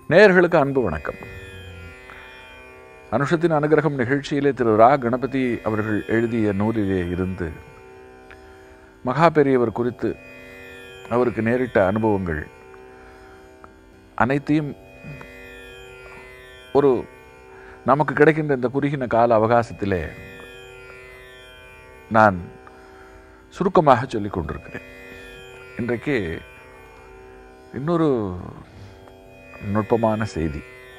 நேயர்களுக்கு அன்பு வணக்கம் அனுஷத்தின் அனுகிரகம் நிகழ்ச்சியிலே திரு ரா கணபதி அவர்கள் எழுதிய நூலிலே இருந்து மகா பெரியவர் குறித்து அவருக்கு நேரிட்ட அனுபவங்கள் அனைத்தையும் ஒரு நமக்கு கிடைக்கின்ற இந்த குறுகின கால அவகாசத்திலே நான் சுருக்கமாக சொல்லிக் கொண்டிருக்கிறேன் இன்றைக்கு இன்னொரு நுட்பமான செய்தி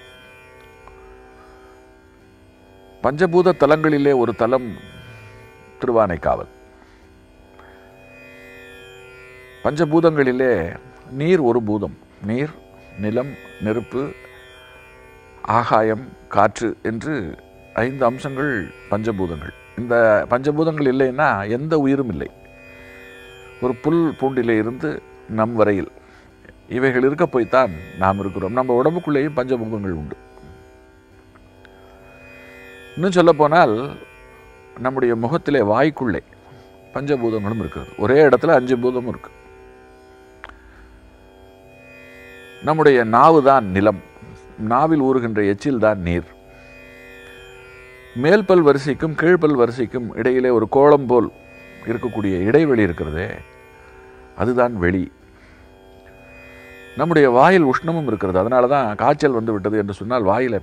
பஞ்சபூத தலங்களிலே ஒரு தலம் திருவானைக்காவல் பஞ்சபூதங்களிலே நீர் ஒரு பூதம் நீர் நிலம் நெருப்பு ஆகாயம் காற்று என்று ஐந்து அம்சங்கள் பஞ்சபூதங்கள் இந்த பஞ்சபூதங்கள் இல்லைன்னா எந்த உயிரும் இல்லை ஒரு புல் பூண்டிலே இருந்து நம் வரையில் இவைகள் இருக்க போய்த்தான் நாம் இருக்கிறோம் நம்ம உடம்புக்குள்ளேயும் பஞ்சபூதங்கள் உண்டு இன்னும் சொல்ல போனால் நம்முடைய முகத்திலே வாய்க்குள்ளே பஞ்சபூதங்களும் இருக்கிறது ஒரே இடத்துல அஞ்சு பூதமும் இருக்கு நம்முடைய நாவு தான் நிலம் நாவில் ஊறுகின்ற எச்சில் தான் நீர் மேல்பல் வரிசைக்கும் கீழ்பல் வரிசைக்கும் இடையிலே ஒரு கோலம் போல் இருக்கக்கூடிய இடைவெளி இருக்கிறதே அதுதான் வெளி நம்முடைய வாயில் உஷ்ணமும் இருக்கிறது அதனால தான் காய்ச்சல் வந்து விட்டது என்று சொன்னால் வாயில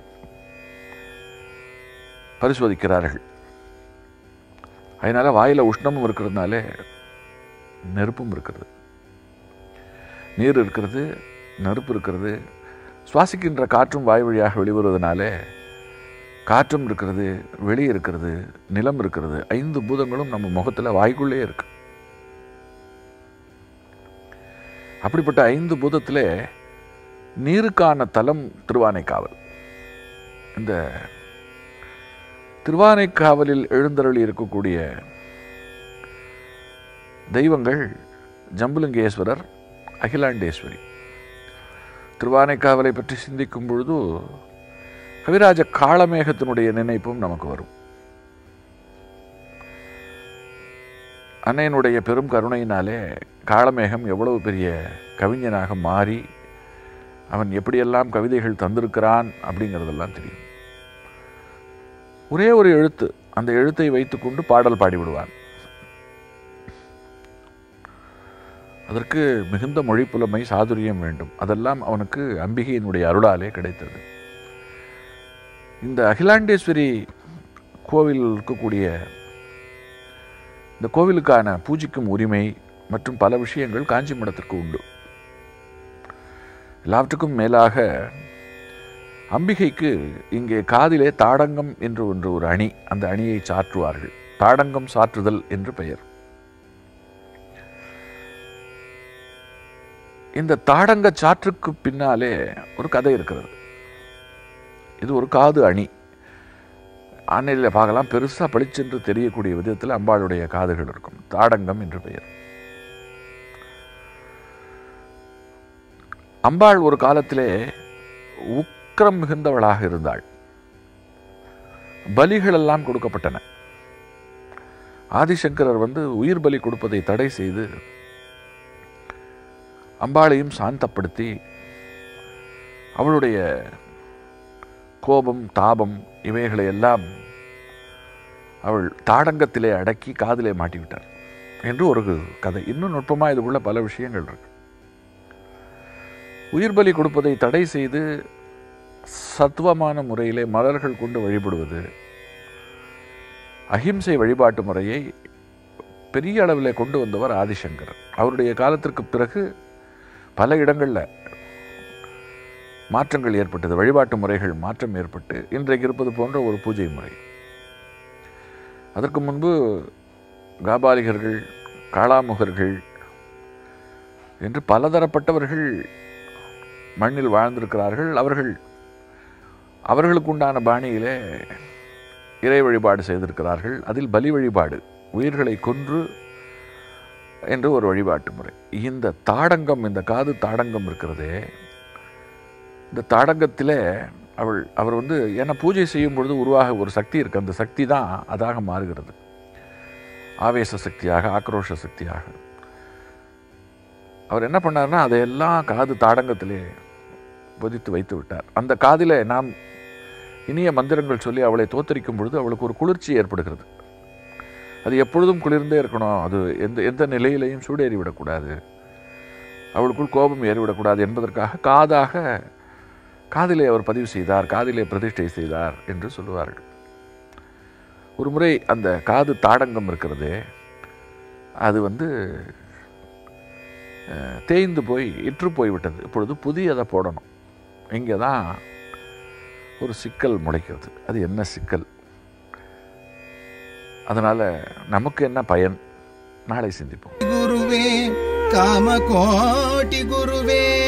பரிசோதிக்கிறார்கள் அதனால வாயில உஷ்ணமும் இருக்கிறதுனாலே நெருப்பும் இருக்கிறது நீர் இருக்கிறது நெருப்பு இருக்கிறது சுவாசிக்கின்ற காற்றும் வாய் வழியாக வெளிவருவதனாலே காற்றும் இருக்கிறது வெளி இருக்கிறது நிலம் இருக்கிறது ஐந்து பூதங்களும் நம்ம முகத்தில் வாய்க்குள்ளே இருக்கு அப்படிப்பட்ட ஐந்து பூதத்திலே நீருக்கான தலம் திருவானைக்காவல் இந்த திருவானைக்காவலில் எழுந்தருளி இருக்கக்கூடிய தெய்வங்கள் ஜம்புலிங்கேஸ்வரர் அகிலாண்டேஸ்வரி திருவானைக்காவலை பற்றி சிந்திக்கும் பொழுது கவிராஜ காளமேகத்தினுடைய நினைப்பும் நமக்கு வரும் அன்னையனுடைய பெரும் கருணையினாலே காளமேகம் எவ்வளவு பெரிய கவிஞனாக மாறி அவன் எப்படியெல்லாம் கவிதைகள் தந்திருக்கிறான் அப்படிங்கிறதெல்லாம் தெரியும் ஒரே ஒரு எழுத்து அந்த எழுத்தை வைத்துக்கொண்டு பாடல் பாடிவிடுவான் அதற்கு மிகுந்த மொழி புலமை சாதுரியம் வேண்டும் அதெல்லாம் அவனுக்கு அம்பிகையினுடைய அருளாலே கிடைத்தது இந்த அகிலாண்டேஸ்வரி கோவில் இருக்கக்கூடிய இந்த கோவிலுக்கான பூஜிக்கும் உரிமை மற்றும் பல விஷயங்கள் காஞ்சி மடத்திற்கு உண்டு எல்லாவற்றுக்கும் மேலாக அம்பிகைக்கு இங்கே காதிலே தாடங்கம் என்று ஒன்று ஒரு அணி அந்த அணியை சாற்றுவார்கள் தாடங்கம் சாற்றுதல் என்று பெயர் இந்த தாடங்க சாற்றுக்கு பின்னாலே ஒரு கதை இருக்கிறது இது ஒரு காது அணி ஆன்லைனில் பார்க்கலாம் பெருசாக பளிச்சென்று தெரியக்கூடிய விதத்தில் அம்பாளுடைய காதுகள் இருக்கும் தாடங்கம் என்று பெயர் அம்பாள் ஒரு காலத்திலே உக்கிரம் மிகுந்தவளாக இருந்தாள் பலிகள் எல்லாம் கொடுக்கப்பட்டன ஆதிசங்கரர் வந்து உயிர் பலி கொடுப்பதை தடை செய்து அம்பாளையும் சாந்தப்படுத்தி அவளுடைய கோபம் தாபம் இவைகளை எல்லாம் அவள் தாடங்கத்திலே அடக்கி காதிலே மாட்டிவிட்டார் என்று ஒரு கதை இன்னும் நுட்பமாக இதுக்குள்ள பல விஷயங்கள் இருக்கு உயிர் பலி கொடுப்பதை தடை செய்து சத்துவமான முறையிலே மலர்கள் கொண்டு வழிபடுவது அஹிம்சை வழிபாட்டு முறையை பெரிய அளவில் கொண்டு வந்தவர் ஆதிசங்கர் அவருடைய காலத்திற்கு பிறகு பல இடங்களில் மாற்றங்கள் ஏற்பட்டது வழிபாட்டு முறைகள் மாற்றம் ஏற்பட்டு இன்றைக்கு இருப்பது போன்ற ஒரு பூஜை முறை அதற்கு முன்பு காபாலிகர்கள் காளாமுகர்கள் என்று பலதரப்பட்டவர்கள் மண்ணில் வாழ்ந்திருக்கிறார்கள் அவர்கள் அவர்களுக்கு உண்டான பாணியிலே இறை வழிபாடு செய்திருக்கிறார்கள் அதில் பலி வழிபாடு உயிர்களை கொன்று என்று ஒரு வழிபாட்டு முறை இந்த தாடங்கம் இந்த காது தாடங்கம் இருக்கிறதே இந்த தாடங்கத்தில் அவள் அவர் வந்து ஏன்னா பூஜை செய்யும் பொழுது உருவாக ஒரு சக்தி இருக்கு அந்த சக்தி தான் அதாக மாறுகிறது ஆவேச சக்தியாக ஆக்ரோஷ சக்தியாக அவர் என்ன பண்ணார்னா அதையெல்லாம் காது தாடங்கத்திலே பொதித்து வைத்து விட்டார் அந்த காதிலே நாம் இனிய மந்திரங்கள் சொல்லி அவளை தோத்தரிக்கும் பொழுது அவளுக்கு ஒரு குளிர்ச்சி ஏற்படுகிறது அது எப்பொழுதும் குளிர்ந்தே இருக்கணும் அது எந்த எந்த நிலையிலையும் சூடேறி விடக்கூடாது அவளுக்குள் கோபம் ஏறிவிடக்கூடாது என்பதற்காக காதாக காதிலே அவர் பதிவு செய்தார் காதிலே பிரதிஷ்டை செய்தார் என்று சொல்லுவார்கள் ஒரு முறை அந்த காது தாடங்கம் இருக்கிறதே அது வந்து அஹ், தேய்ந்து போய் இற்று போய்விட்டது இப்பொழுது புதியதை போடணும் இங்கே தான் ஒரு சிக்கல் முளைக்கிறது அது என்ன சிக்கல் அதனால் நமக்கு என்ன பயன் நாளை சிந்திப்போம் ಗುರುವೇ ಕಾಮಕೋಟಿ ಗುರುವೇ